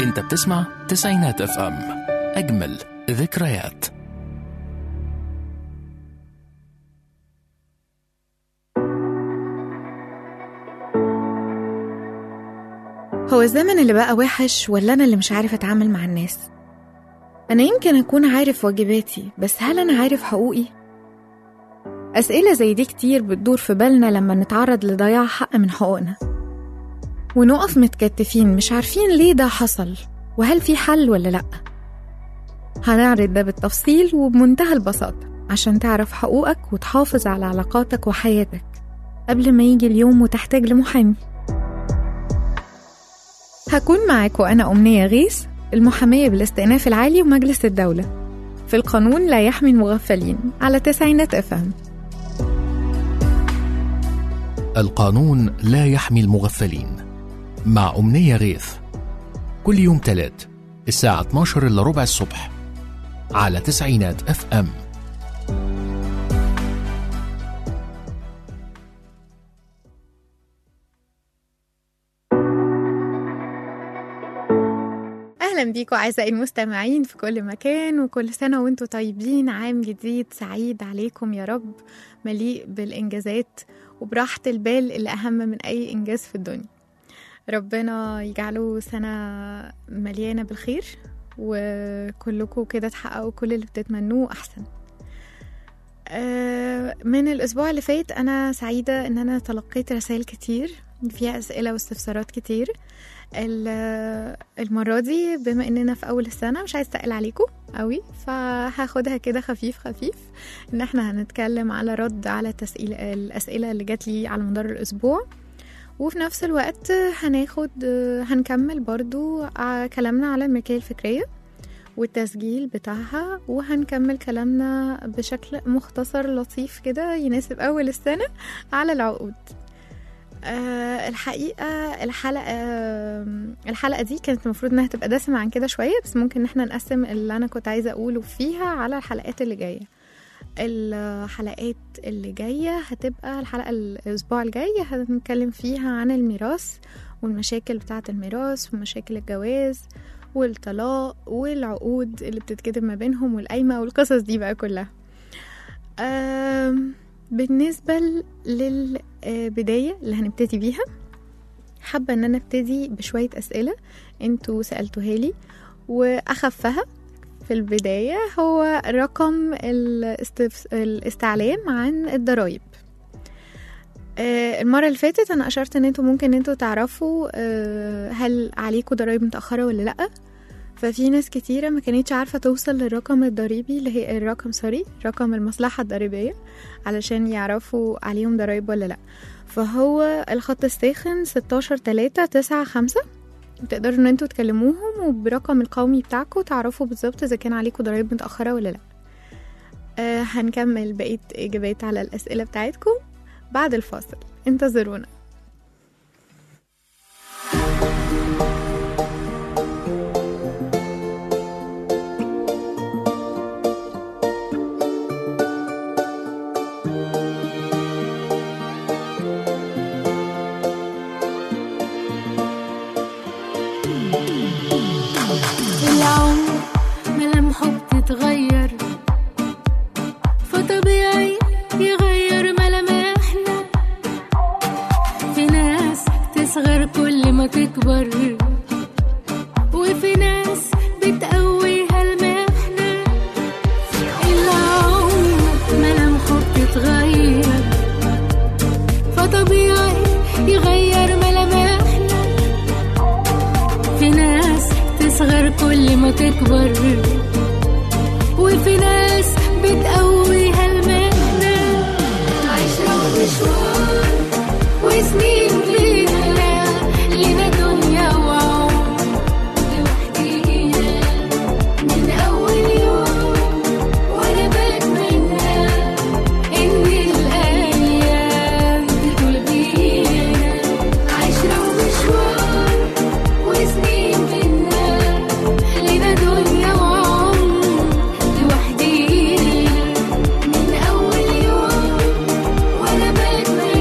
انت بتسمع تسعينات اف ام اجمل ذكريات هو الزمن اللي بقى وحش ولا أنا اللي مش عارف أتعامل مع الناس؟ أنا يمكن أكون عارف واجباتي بس هل أنا عارف حقوقي؟ أسئلة زي دي كتير بتدور في بالنا لما نتعرض لضياع حق من حقوقنا ونقف متكتفين مش عارفين ليه ده حصل وهل في حل ولا لأ هنعرض ده بالتفصيل وبمنتهى البساطة عشان تعرف حقوقك وتحافظ على علاقاتك وحياتك قبل ما يجي اليوم وتحتاج لمحامي هكون معاكم أنا أمنية غيث المحامية بالاستئناف العالي ومجلس الدولة في القانون لا يحمي المغفلين على تسعينات أفهم القانون لا يحمي المغفلين مع أمنية غيث كل يوم تلات الساعة 12 إلا ربع الصبح على تسعينات اف ام أهلا بيكم أعزائي المستمعين في كل مكان وكل سنة وانتم طيبين عام جديد سعيد عليكم يا رب مليء بالإنجازات وبراحة البال اللي أهم من أي إنجاز في الدنيا ربنا يجعله سنة مليانة بالخير وكلكم كده تحققوا كل اللي بتتمنوه أحسن آه، من الأسبوع اللي فات أنا سعيدة إن أنا تلقيت رسائل كتير فيها أسئلة واستفسارات كتير ال- المرة دي بما إننا في أول السنة مش عايز أتقل عليكم قوي فهاخدها كده خفيف خفيف إن احنا هنتكلم على رد على تسئيل الأسئلة اللي جات لي على مدار الأسبوع وفي نفس الوقت هناخد هنكمل برضو ع- كلامنا على الملكية الفكرية والتسجيل بتاعها وهنكمل كلامنا بشكل مختصر لطيف كده يناسب أول السنة على العقود أه الحقيقة الحلقة الحلقة دي كانت المفروض انها تبقى دسمة عن كده شوية بس ممكن ان احنا نقسم اللي انا كنت عايزة اقوله فيها على الحلقات اللي جاية الحلقات اللي جاية هتبقى الحلقة الأسبوع الجاي هنتكلم فيها عن الميراث والمشاكل بتاعة الميراث ومشاكل الجواز والطلاق والعقود اللي بتتكتب ما بينهم والقايمة والقصص دي بقى كلها أم، بالنسبة للبداية اللي هنبتدي بيها حابة ان انا ابتدي بشوية اسئلة انتوا سألتوها لي واخفها في البداية هو رقم الاستف... الاستعلام عن الضرايب آه، المرة اللي فاتت أنا أشرت إن انتوا ممكن إن انتوا تعرفوا آه، هل عليكوا ضرايب متأخرة ولا لأ ففي ناس كتيرة ما كانتش عارفة توصل للرقم الضريبي اللي هي الرقم سوري رقم المصلحة الضريبية علشان يعرفوا عليهم ضرايب ولا لأ فهو الخط الساخن ستاشر تلاتة تسعة خمسة تقدروا ان انتوا تكلموهم وبرقم القومي بتاعكم تعرفوا بالظبط اذا كان عليكم ضرايب متأخرة ولا لا آه هنكمل بقية اجابات على الاسئلة بتاعتكم بعد الفاصل انتظرونا العمر ملامحه بتتغير فطبيعي يغير ملامحنا في ناس تصغر كل ما تكبر وفي ناس بتقويها المحنة العمر ملامحه بتتغير فطبيعي يغير ملامحنا في ناس تصغر كل ما تكبر وفي ناس بتقويها المهنة عشرة ومشوار وسنين لينا لينا دنيا وعمر لوحدينا من أول يوم وأنا بتمنى إن الأيام تطول بينا عشرة ومشوار وسنين منا لينا دنيا وعمر لوحدينا من أول يوم وأنا بتمنى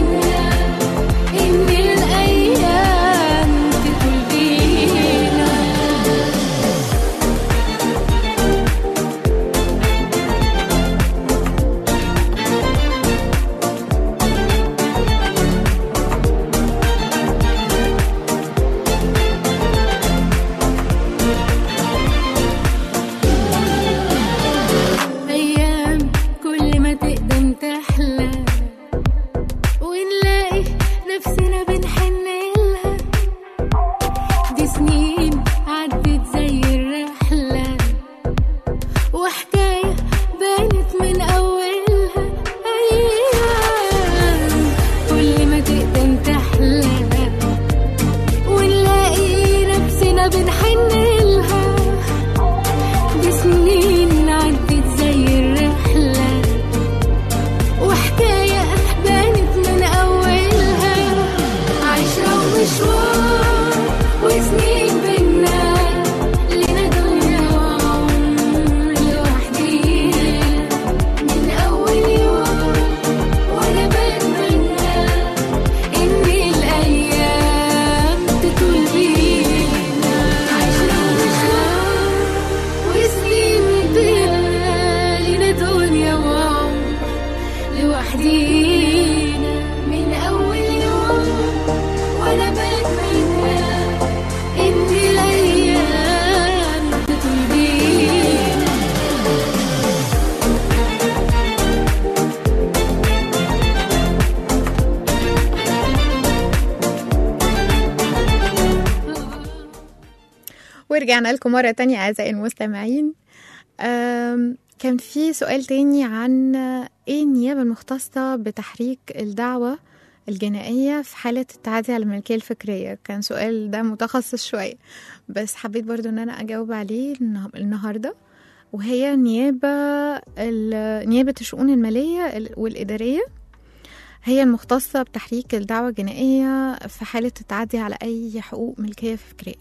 ورجعنا لكم مرة تانية أعزائي المستمعين أم، كان في سؤال تاني عن ايه النيابة المختصة بتحريك الدعوة الجنائية في حالة التعدي على الملكية الفكرية كان سؤال ده متخصص شوية بس حبيت برضو ان انا اجاوب عليه النه- النهاردة وهي نيابة ال- نيابة الشؤون المالية ال- والإدارية هي المختصة بتحريك الدعوة الجنائية في حالة التعدي على أي حقوق ملكية فكرية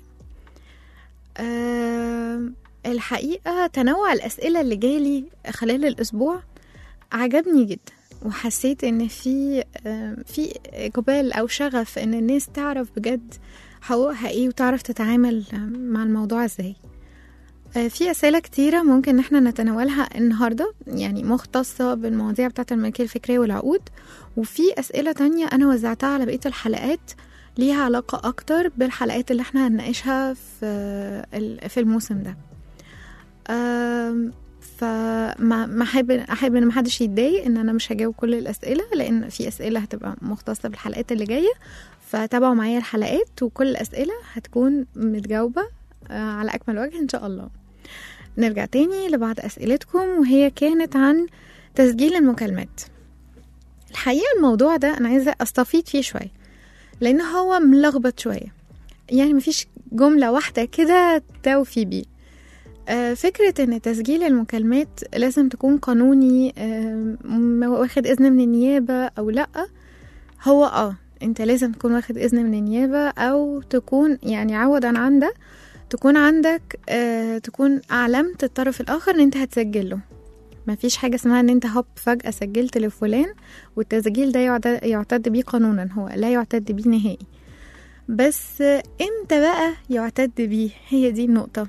أه الحقيقة تنوع الأسئلة اللي جالي خلال الأسبوع عجبني جدا وحسيت ان في آه، في اقبال او شغف ان الناس تعرف بجد حقوقها ايه وتعرف تتعامل مع الموضوع ازاي آه، في اسئله كتيره ممكن ان احنا نتناولها النهارده يعني مختصه بالمواضيع بتاعه الملكيه الفكريه والعقود وفي اسئله تانية انا وزعتها على بقيه الحلقات ليها علاقه اكتر بالحلقات اللي احنا هنناقشها في ال- في الموسم ده آم، فما ما احب احب ان محدش يتضايق ان انا مش هجاوب كل الاسئله لان في اسئله هتبقى مختصه بالحلقات اللي جايه فتابعوا معايا الحلقات وكل الاسئله هتكون متجاوبه آه، على اكمل وجه ان شاء الله نرجع تاني لبعض اسئلتكم وهي كانت عن تسجيل المكالمات الحقيقه الموضوع ده انا عايزه استفيض فيه شويه لان هو ملخبط شويه يعني مفيش جمله واحده كده توفي بيه آه، فكرة ان تسجيل المكالمات لازم تكون قانوني آه، م- واخد اذن من النيابة او لا هو اه انت لازم تكون واخد اذن من النيابة او تكون يعني عوضا عن ده تكون عندك آه تكون اعلمت الطرف الاخر ان انت هتسجله مفيش حاجة اسمها ان انت هوب فجأة سجلت لفلان والتسجيل ده يعد- يعتد بيه قانونا هو لا يعتد بيه نهائي بس آه، امتى بقى يعتد بيه هي دي النقطة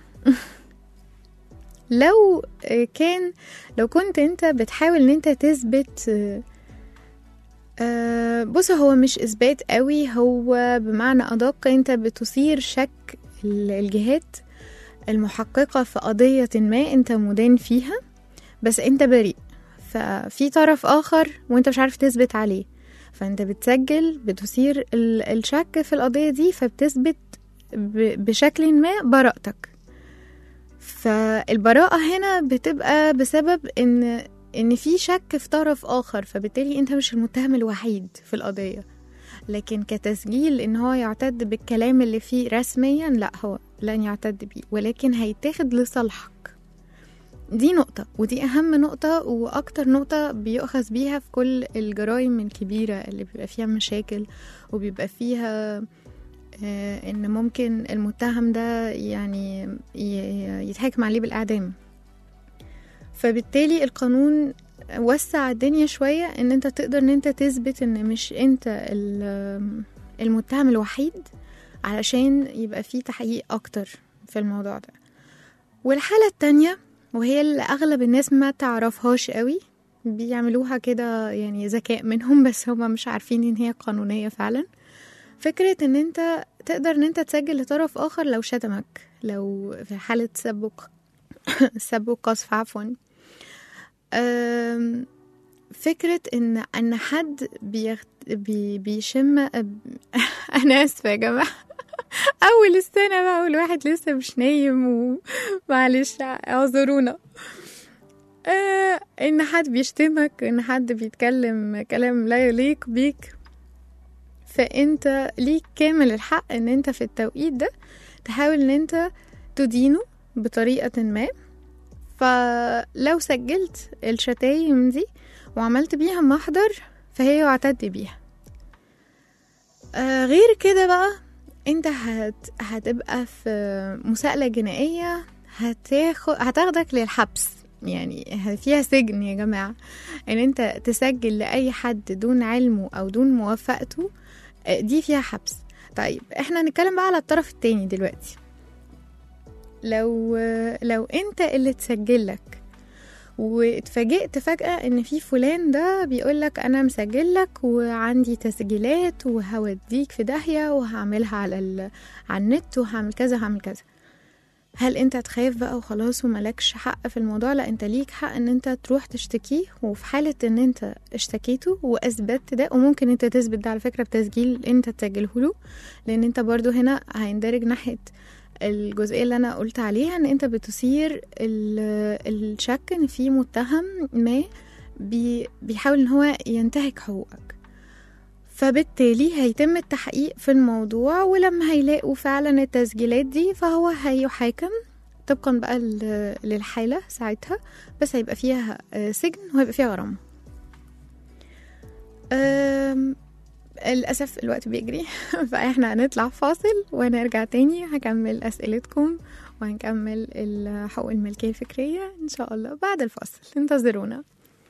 لو آه، كان لو كنت انت بتحاول ان انت تثبت آه، آه، بص هو مش اثبات قوي هو بمعنى ادق انت بتثير شك ال- الجهات المحققة في قضية ما انت مدان فيها بس انت بريء ففي طرف اخر وانت مش عارف تثبت عليه فانت بتسجل بتثير ال- الشك في القضية دي فبتثبت ب- بشكل ما براءتك فالبراءة هنا بتبقى بسبب ان ان في شك في طرف اخر فبالتالي انت مش المتهم الوحيد في القضية لكن كتسجيل ان هو يعتد بالكلام اللي فيه رسميا لا هو لن يعتد بيه ولكن هيتاخد لصالحك دي نقطة ودي أهم نقطة وأكتر نقطة بيؤخذ بيها في كل الجرائم الكبيرة اللي بيبقى فيها مشاكل وبيبقى فيها آه، ان ممكن المتهم ده يعني ي- يتحاكم عليه بالاعدام فبالتالي القانون وسع الدنيا شوية ان انت تقدر ان انت تثبت ان مش انت ال- المتهم الوحيد علشان يبقى فيه تحقيق اكتر في الموضوع ده والحالة التانية وهي اللي اغلب الناس ما تعرفهاش قوي بيعملوها كده يعني ذكاء منهم بس هما مش عارفين ان هي قانونية فعلا فكرة ان انت تقدر ان انت تسجل لطرف اخر لو شتمك لو في حالة سب وق- سب وقذف عفوا أم، فكرة ان ان حد بيغت... بي... بيشم انا اسفة يا جماعة اول السنة بقى والواحد لسه مش نايم ومعلش اعذرونا آه ان حد بيشتمك ان حد بيتكلم كلام لا يليق بيك فانت ليك كامل الحق ان انت في التوقيت ده تحاول ان انت تدينه بطريقة ما فلو سجلت الشتايم دي وعملت بيها محضر فهي يعتد بيها آه غير كده بقى انت هت... هتبقى في مساءلة جنائية هتاخد هتاخدك للحبس يعني فيها سجن يا جماعة ان انت تسجل لأي حد دون علمه او دون موافقته آه، دي فيها حبس طيب احنا هنتكلم بقى على الطرف التاني دلوقتي لو لو انت اللي تسجلك واتفاجئت فجأة ان في فلان ده بيقولك انا مسجلك وعندي تسجيلات وهوديك في داهية وهعملها على ال... على النت وهعمل كذا وهعمل كذا هل انت تخاف بقى وخلاص وملكش حق في الموضوع لا انت ليك حق ان انت تروح تشتكيه وفي حالة ان انت اشتكيته واثبتت ده وممكن انت تثبت ده على فكرة بتسجيل انت تسجله له لان انت برضو هنا هيندرج ناحية الجزئية اللي أنا قلت عليها إن أنت بتثير ال- الشك إن في متهم ما بي بيحاول إن هو ينتهك حقوقك فبالتالي هيتم التحقيق في الموضوع ولما هيلاقوا فعلا التسجيلات دي فهو هيحاكم طبقا بقى ل- للحالة ساعتها بس هيبقى فيها آه، سجن وهيبقى فيها غرامة أم، للأسف الوقت بيجري فإحنا هنطلع فاصل ونرجع تاني هكمل أسئلتكم وهنكمل ال- حقوق الملكية الفكرية إن شاء الله بعد الفاصل انتظرونا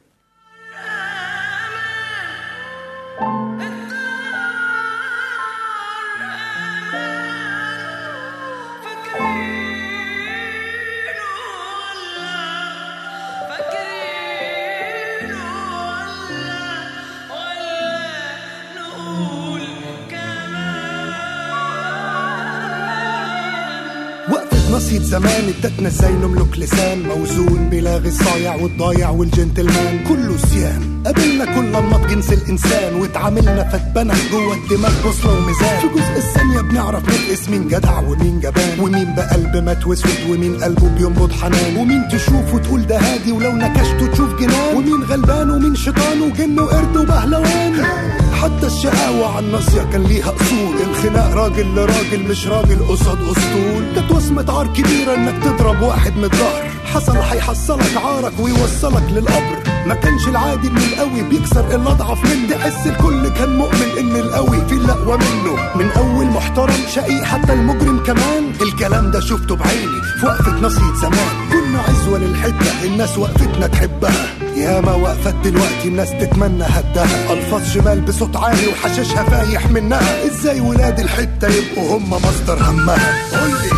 وقفة نصية زمان ادتنا ازاي نملك لسان موزون بلاغي الصايع والضايع والجنتلمان كله سيان قابلنا كل انماط جنس الانسان واتعاملنا فاتبنى جوه الدماغ بوصله وميزان في جزء الثانية بنعرف نقيس مين جدع ومين جبان ومين بقلب مات واسود ومين قلبه بينبض حنان ومين تشوف وتقول ده هادي ولو نكشته تشوف جنان ومين غلبان ومين شيطان وجن وقرد وبهلوان حتى الشقاوة على الناصية كان ليها أصول الخناق راجل لراجل مش راجل قصاد أسطول كانت وصمة عار كبيرة إنك تضرب واحد من الظهر حصل هيحصلك عارك ويوصلك للقبر ما كانش العادي ان القوي بيكسر اللي اضعف منه تحس الكل كان مؤمن ان القوي في الاقوى منه من اول محترم شقيق حتى المجرم كمان الكلام ده شفته بعيني في وقفة نصية زمان كنا عزوة للحتة الناس وقفتنا تحبها ياما وقفت دلوقتي الناس تتمنى هدها الفاظ شمال بصوت عالي وحشاشها فايح منها ازاي ولاد الحته يبقوا هم مصدر همها قولي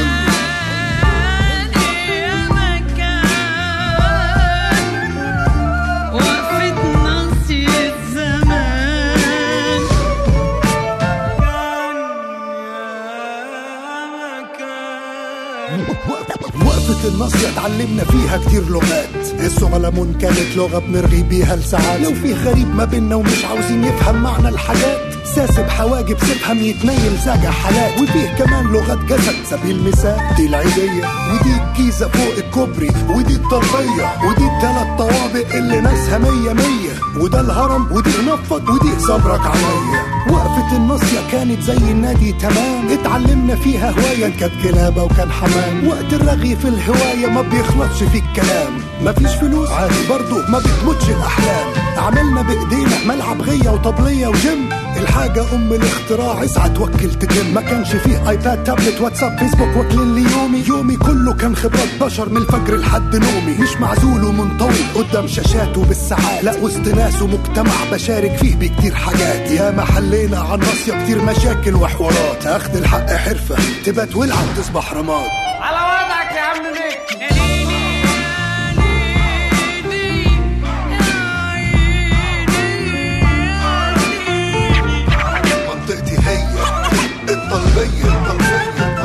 وقفة النصية اتعلمنا فيها كتير لغات الصغلمون كانت لغة بنرغي بيها لساعات لو في غريب ما بينا ومش عاوزين يفهم معنى الحاجات ساسب حواجب سيبهم يتنيل زاجع حالات وفيه كمان لغات جسد سبيل المثال دي العيدية ودي الجيزة فوق الكوبري ودي الطربية ودي التلات طوابق اللي ناسها مية مية وده الهرم ودي نفض ودي صبرك عليا وقفة النصية كانت زي النادي تمام اتعلمنا فيها هواية كانت كلابة وكان حمام وقت الرغي في الهواية ما بيخلصش في الكلام مفيش فلوس عادي برضه ما بتموتش الأحلام عملنا بإيدينا ملعب غية وطبلية وجيم الحاجة أم الاختراع اسعى توكل تتم ما كانش فيه ايباد تابلت واتساب فيسبوك واكلين لي يومي يومي كله كان خبرات بشر من الفجر لحد نومي مش معزول ومنطوي قدام شاشاته بالساعات لا وسط ناس ومجتمع بشارك فيه بكتير حاجات يا ما حلينا عن ناصية كتير مشاكل وحوارات اخد الحق حرفة تبات ولعب تصبح رماد على وضعك يا عم ميك منطقتي هي الطلبية الطلبية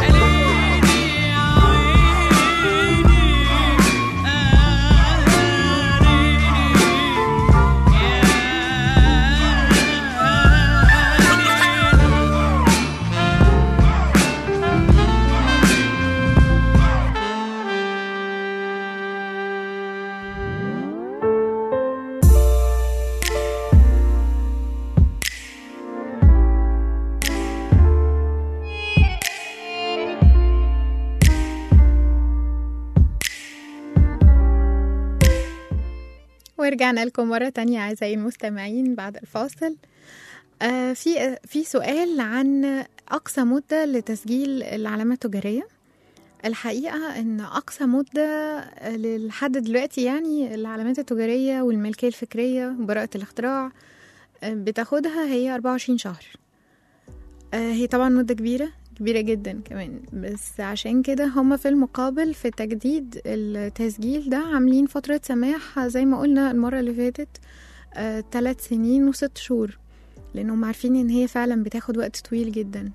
ورجعنا لكم مرة تانية أعزائي المستمعين بعد الفاصل آه في في سؤال عن أقصى مدة لتسجيل العلامة التجارية الحقيقة إن أقصى مدة لحد دلوقتي يعني العلامات التجارية والملكية الفكرية وبراءة الاختراع آه، بتاخدها هي 24 شهر آه، هي طبعا مدة كبيرة كبيرة جدا كمان بس عشان كده هما في المقابل في تجديد التسجيل ده عاملين فترة سماح زي ما قلنا المرة اللي فاتت آه، تلات سنين وست شهور لأنهم عارفين إن هي فعلا بتاخد وقت طويل جدا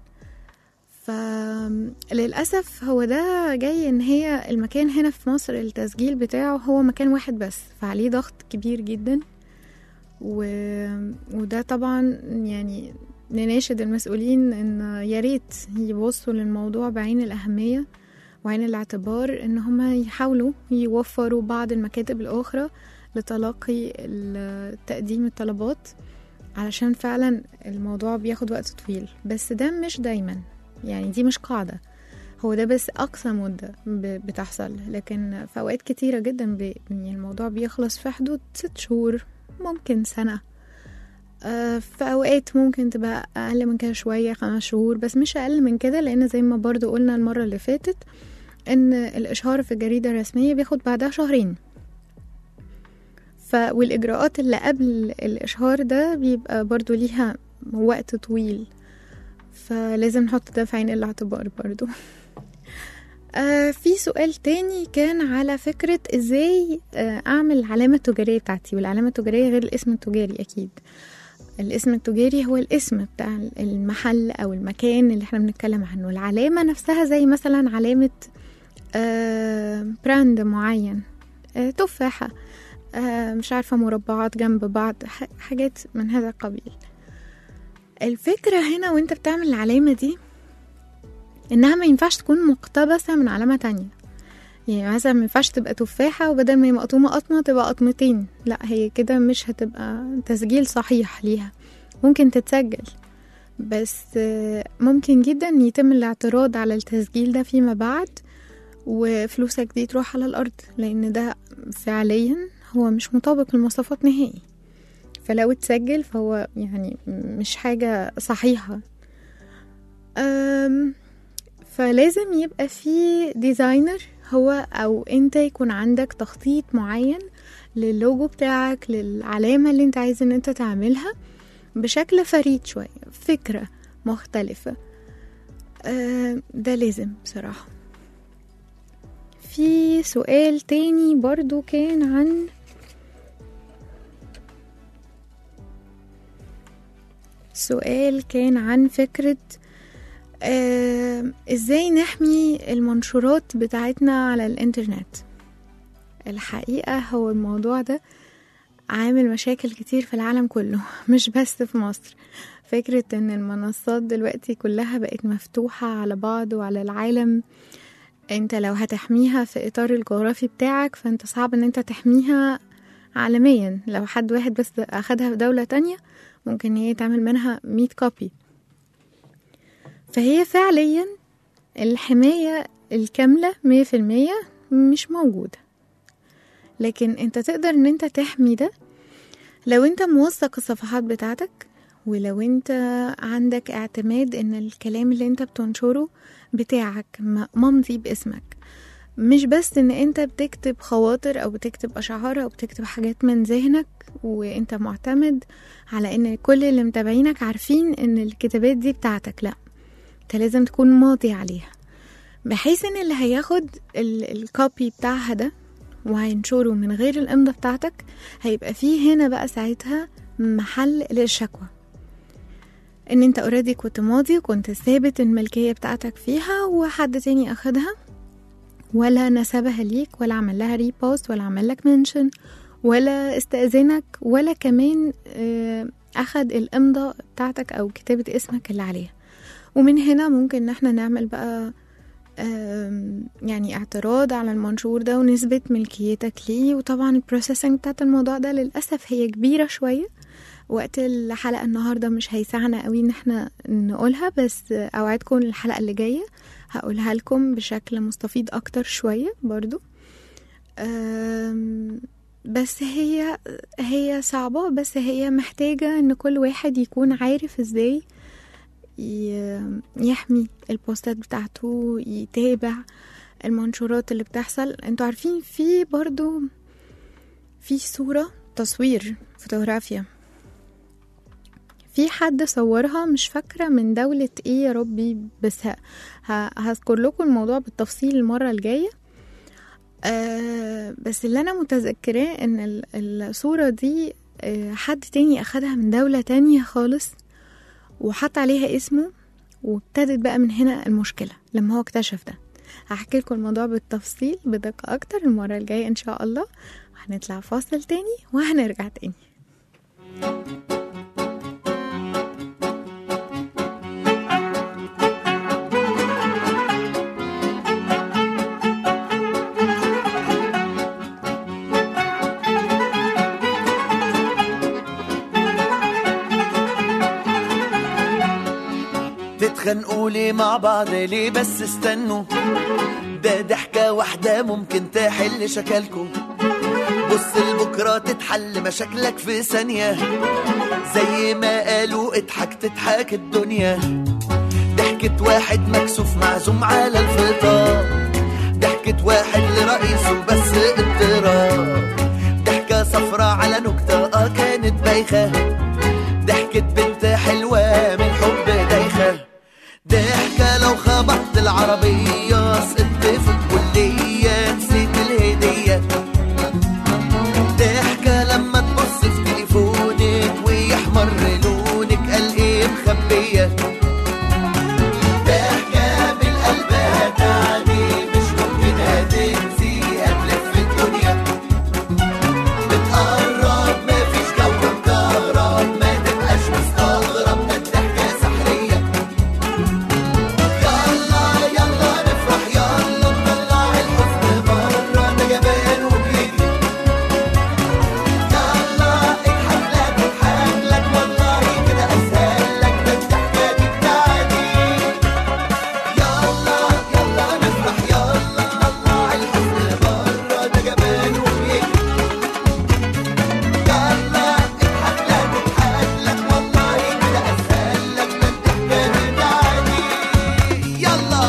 فللأسف هو ده جاي إن هي المكان هنا في مصر التسجيل بتاعه هو مكان واحد بس فعليه ضغط كبير جدا و... وده طبعا يعني نناشد المسؤولين ان يا ريت يبصوا للموضوع بعين الاهميه وعين الاعتبار ان هم يحاولوا يوفروا بعض المكاتب الاخرى لتلقي ال- تقديم الطلبات علشان فعلا الموضوع بياخد وقت طويل بس ده مش دايما يعني دي مش قاعدة هو ده بس أقصى مدة ب- بتحصل لكن في أوقات كتيرة جدا ب- يعني الموضوع بيخلص في حدود ست شهور ممكن سنة آه، في أوقات ممكن تبقى أقل من كده شوية خمس شهور بس مش أقل من كده لأن زي ما برضو قلنا المرة اللي فاتت إن الإشهار في الجريدة الرسمية بياخد بعدها شهرين ف والإجراءات اللي قبل الإشهار ده بيبقى برضو ليها وقت طويل فلازم نحط ده في عين الاعتبار برضو آه في سؤال تاني كان على فكرة ازاي آه اعمل العلامة التجارية بتاعتي والعلامة التجارية غير الاسم التجاري اكيد الاسم التجاري هو الاسم بتاع المحل او المكان اللي احنا بنتكلم عنه العلامة نفسها زي مثلا علامة آه براند معين آه تفاحة آه مش عارفة مربعات جنب بعض ح- حاجات من هذا القبيل الفكرة هنا وانت بتعمل العلامة دي انها ما ينفعش تكون مقتبسة من علامة تانية يعني مثلا ما ينفعش تبقى تفاحة وبدل ما هي مقطومة قطمة تبقى قطمتين لا هي كده مش هتبقى تسجيل صحيح ليها ممكن تتسجل بس آه، ممكن جدا يتم الاعتراض على التسجيل ده فيما بعد وفلوسك دي تروح على الأرض لأن ده فعليا هو مش مطابق للمواصفات نهائي فلو اتسجل فهو يعني مش حاجة صحيحة أم فلازم يبقى في ديزاينر هو او انت يكون عندك تخطيط معين للوجو بتاعك للعلامة اللي انت عايز ان انت تعملها بشكل فريد شوية فكرة مختلفة أم، ده لازم بصراحة في سؤال تاني برضو كان عن سؤال كان عن فكرة آه، ازاي نحمي المنشورات بتاعتنا على الانترنت الحقيقة هو الموضوع ده عامل مشاكل كتير في العالم كله مش بس في مصر فكرة ان المنصات دلوقتي كلها بقت مفتوحة على بعض وعلى العالم انت لو هتحميها في اطار الجغرافي بتاعك فانت صعب ان انت تحميها عالميا لو حد واحد بس اخدها في دولة تانية ممكن هي تعمل منها 100 كوبي فهي فعليا الحماية الكاملة مية في المية مش موجودة لكن انت تقدر ان انت تحمي ده لو انت موثق الصفحات بتاعتك ولو انت عندك اعتماد ان الكلام اللي انت بتنشره بتاعك م- ممضي باسمك مش بس ان انت بتكتب خواطر او بتكتب اشعار او بتكتب حاجات من ذهنك وانت معتمد على ان كل اللي متابعينك عارفين ان الكتابات دي بتاعتك لا انت لازم تكون ماضي عليها بحيث ان اللي هياخد ال- الكوبي بتاعها ده وهينشره من غير الامضة بتاعتك هيبقى فيه هنا بقى ساعتها محل للشكوى ان انت اوريدي كنت ماضي وكنت ثابت الملكية بتاعتك فيها وحد تاني اخدها ولا نسبها ليك ولا عمل لها ريبوست ولا عمل لك منشن ولا استأذنك ولا كمان آه، أخد الإمضة بتاعتك أو كتابة اسمك اللي عليها ومن هنا ممكن ان احنا نعمل بقى آم، يعني اعتراض على المنشور ده ونثبت ملكيتك ليه وطبعا البروسيسنج بتاعت الموضوع ده للأسف هي كبيرة شوية وقت الحلقة النهاردة مش هيسعنا قوي ان احنا نقولها بس اوعدكم الحلقة اللي جاية هقولها لكم بشكل مستفيض اكتر شوية برضو آم، بس هي هي صعبة بس هي محتاجة ان كل واحد يكون عارف ازاي ي- يحمي البوستات بتاعته يتابع المنشورات اللي بتحصل انتوا عارفين في برضو في صورة تصوير فوتوغرافيا في حد صورها مش فاكرة من دولة ايه يا ربي بس ه- ه- هذكر لكم الموضوع بالتفصيل المرة الجاية آه بس اللي انا متذكراه ان ال- الصورة دي آه حد تاني اخدها من دولة تانية خالص وحط عليها اسمه وابتدت بقى من هنا المشكلة لما هو اكتشف ده هحكي لكم الموضوع بالتفصيل بدقة أكتر المرة الجاية إن شاء الله هنطلع فاصل تاني وهنرجع تاني تتخانقوا ليه مع بعض ليه بس استنوا ده ضحكة واحدة ممكن تحل شكلكوا بص لبكرة تتحل مشاكلك في ثانية زي ما قالوا اضحك تضحك الدنيا ضحكة واحد مكسوف معزوم على الفطار ضحكة واحد لرئيسه بس اضطراب ضحكة صفرة على نكتة اه كانت بايخة ضحكة بنت حلوة من حب دايخة ضحكة لو خبطت العربية سقطت في الكلية نسيت الهدية ضحكة لما تبص في تليفونك ويحمر لونك قال ايه مخبية ضحكة بالقلب هتعني مش ممكن هتنسي هتلف الدنيا بتقرب مفيش جو مكهرب ما تبقاش مستغرب ده الضحكة سحرية يلا يلا نفرح يلا نطلع الحزن بره ده جبان وبيجري يلا اضحك لا تضحك لك والله كده اسهل لك ده الضحكة دي بتاعتي يلا يلا نفرح يلا نطلع الحزن بره ده جبان وبيجري يلا اضحك لا تضحك لك والله كده اسهل لك ده الضحكة دي بتاعتي يلا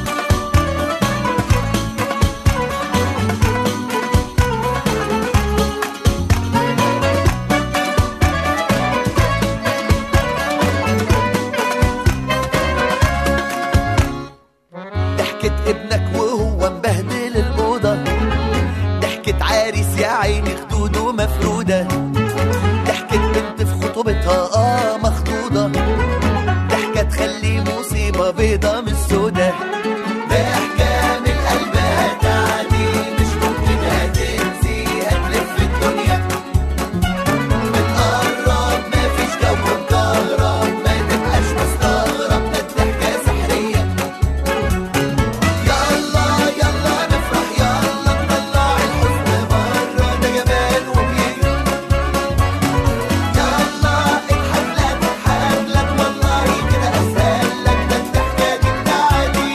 ضحكة ابنك وهو مبهدل الأوضة ضحكة عريس يا عيني خدوده مفرودة ضحكة بنت في خطوبتها اه مخطوطة ضحكة تخلي مصيبة بيضة مش سودة ضحكة من القلب هتعدي مش ممكن هتنسي هتلف الدنيا بتقرب مفيش جو مكهرب ما تبقاش مستغرب ده الضحكة سحرية يلا يلا نفرح يلا نطلع الحزن بره ده جبان وبيجري يلا اضحك لا تضحك لك والله كده اسهل لك ده الضحكة دي بتاعتي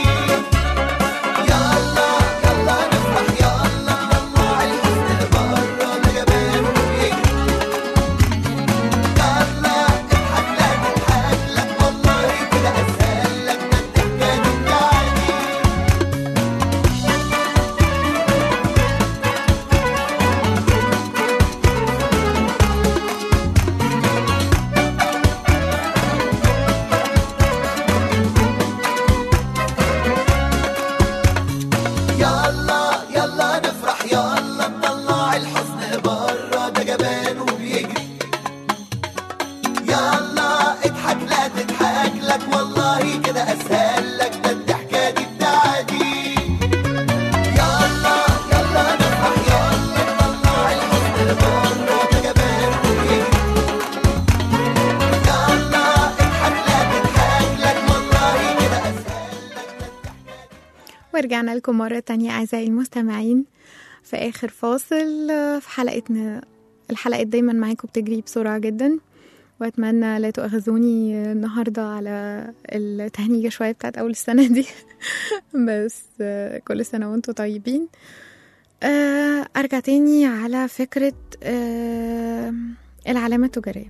يلا يلا نفرح يلا نطلع الحزن بره ده جبان وبيجري يلا اضحك لا تضحك لك والله كده اسهل لك ده الضحكة دي بتاعتي يلا يلا نفرح يلا نطلع الحزن بره ده جبان وبيجري يلا اضحك لا تضحك لك والله كده اسهل لك ده الضحكه دي بتاعتي يلا يلا نفرح يلا نطلع الحزن بره ده جبان وبيجري يلا اضحك لا تضحك لك والله كده اسهل لك ورجعنا لكم مرة تانية أعزائي المستمعين في آخر فاصل آه، في حلقتنا الحلقات دايما معاكم بتجري بسرعة جدا وأتمنى لا تؤاخذوني آه، النهاردة على التهنيجة شوية بتاعت أول السنة دي بس آه، كل سنة وانتم طيبين آه، أرجع تاني على فكرة آه، العلامة التجارية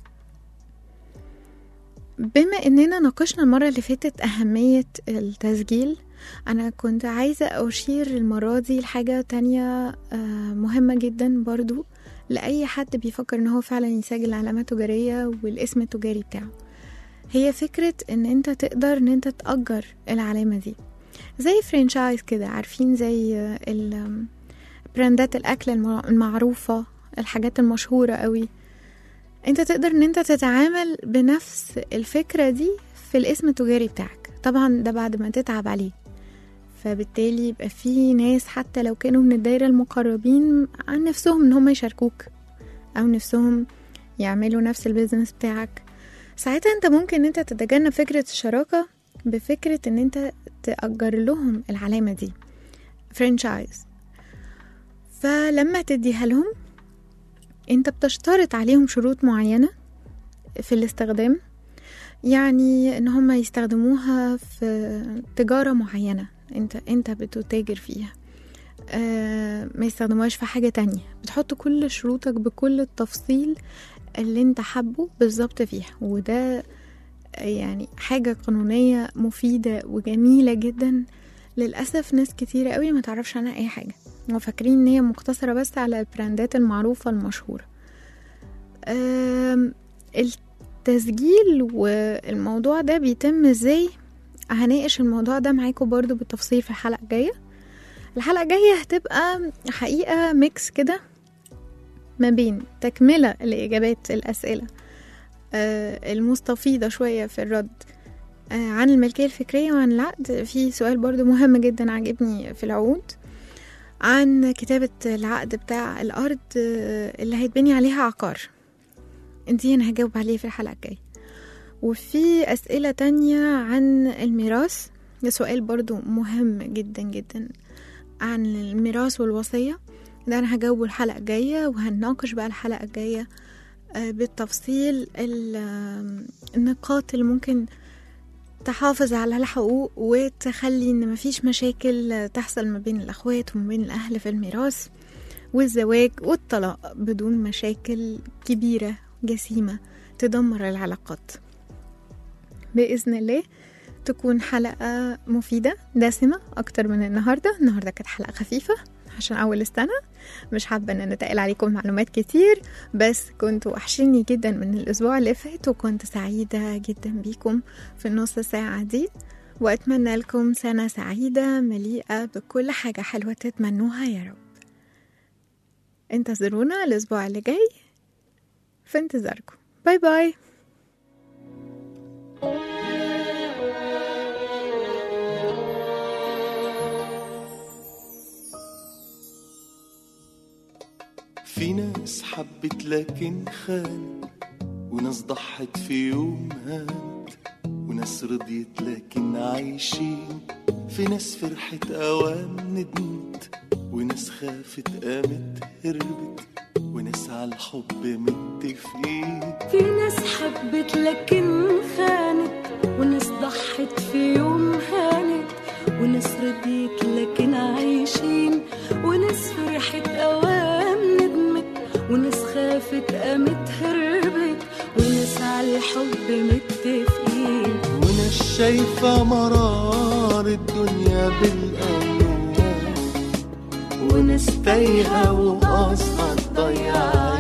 بما اننا ناقشنا المرة اللي فاتت أهمية التسجيل أنا كنت عايزة أشير المرة دي لحاجة تانية آه، مهمة جدا برضو لأي حد بيفكر إن هو فعلا يسجل علامة تجارية والاسم التجاري بتاعه هي فكرة إن أنت تقدر إن أنت تأجر العلامة دي زي فرنشايز كده عارفين زي آه، ال- براندات الأكل المع- المعروفة الحاجات المشهورة قوي انت تقدر ان انت تتعامل بنفس الفكرة دي في الاسم التجاري بتاعك طبعا ده بعد ما تتعب عليه فبالتالي يبقى في ناس حتى لو كانوا من الدايرة المقربين عن نفسهم ان هم يشاركوك او نفسهم يعملوا نفس البيزنس بتاعك ساعتها انت ممكن ان انت تتجنب فكرة الشراكة بفكرة ان انت تأجر لهم العلامة دي فرانشايز فلما تديها لهم انت بتشترط عليهم شروط معينة في الاستخدام يعني ان هم يستخدموها في تجارة معينة انت انت بتتاجر فيها آه ما يستخدموهاش في حاجة تانية بتحط كل شروطك بكل التفصيل اللي انت حبه بالظبط فيها وده يعني حاجة قانونية مفيدة وجميلة جدا للأسف ناس كتيرة قوي ما تعرفش عنها أي حاجة وفاكرين ان هي مقتصرة بس على البراندات المعروفة المشهورة آم، التسجيل والموضوع ده بيتم ازاي هناقش الموضوع ده معاكم برضو بالتفصيل في الحلقة الجاية الحلقة الجاية هتبقى حقيقة ميكس كده ما بين تكملة لإجابات الأسئلة آه، المستفيضة شوية في الرد آه، عن الملكية الفكرية وعن العقد في سؤال برضو مهم جدا عجبني في العقود عن كتابة العقد بتاع الأرض آه، اللي هيتبني عليها عقار دي أنا هجاوب عليه في الحلقة الجاية وفي أسئلة تانية عن الميراث ده سؤال برضو مهم جدا جدا عن الميراث والوصية ده أنا هجاوبه الحلقة الجاية وهنناقش بقى الحلقة الجاية آه، بالتفصيل ال- آم، النقاط اللي ممكن تحافظ على الحقوق وتخلي ان مفيش مشاكل تحصل ما بين الاخوات وما بين الاهل في الميراث والزواج والطلاق بدون مشاكل كبيرة جسيمة تدمر العلاقات بإذن الله تكون حلقة مفيدة دسمة أكتر من النهاردة النهاردة كانت حلقة خفيفة عشان أول السنة مش حابة إن أنا أتقل عليكم معلومات كتير بس كنتوا وحشيني جدا من الأسبوع اللي فات وكنت سعيدة جدا بيكم في النص ساعة دي وأتمنى لكم سنة سعيدة مليئة بكل حاجة حلوة تتمنوها يا رب انتظرونا الأسبوع اللي جاي في انتظاركم باي باي في ناس حبت لكن خانت وناس ضحت في يوم هانت وناس رضيت لكن عايشين في ناس فرحت اوام ندمت وناس خافت قامت هربت وناس على الحب متفقين في ناس حبت لكن خانت وناس ضحت في يوم هانت وناس رضيت لكن عايشين وناس فرحت اوام ندمت وناس خافت قامت هربت وناس على الحب متفقين وناس شايفة مرار الدنيا بالألوان وناس تايهة وقصدها تضيع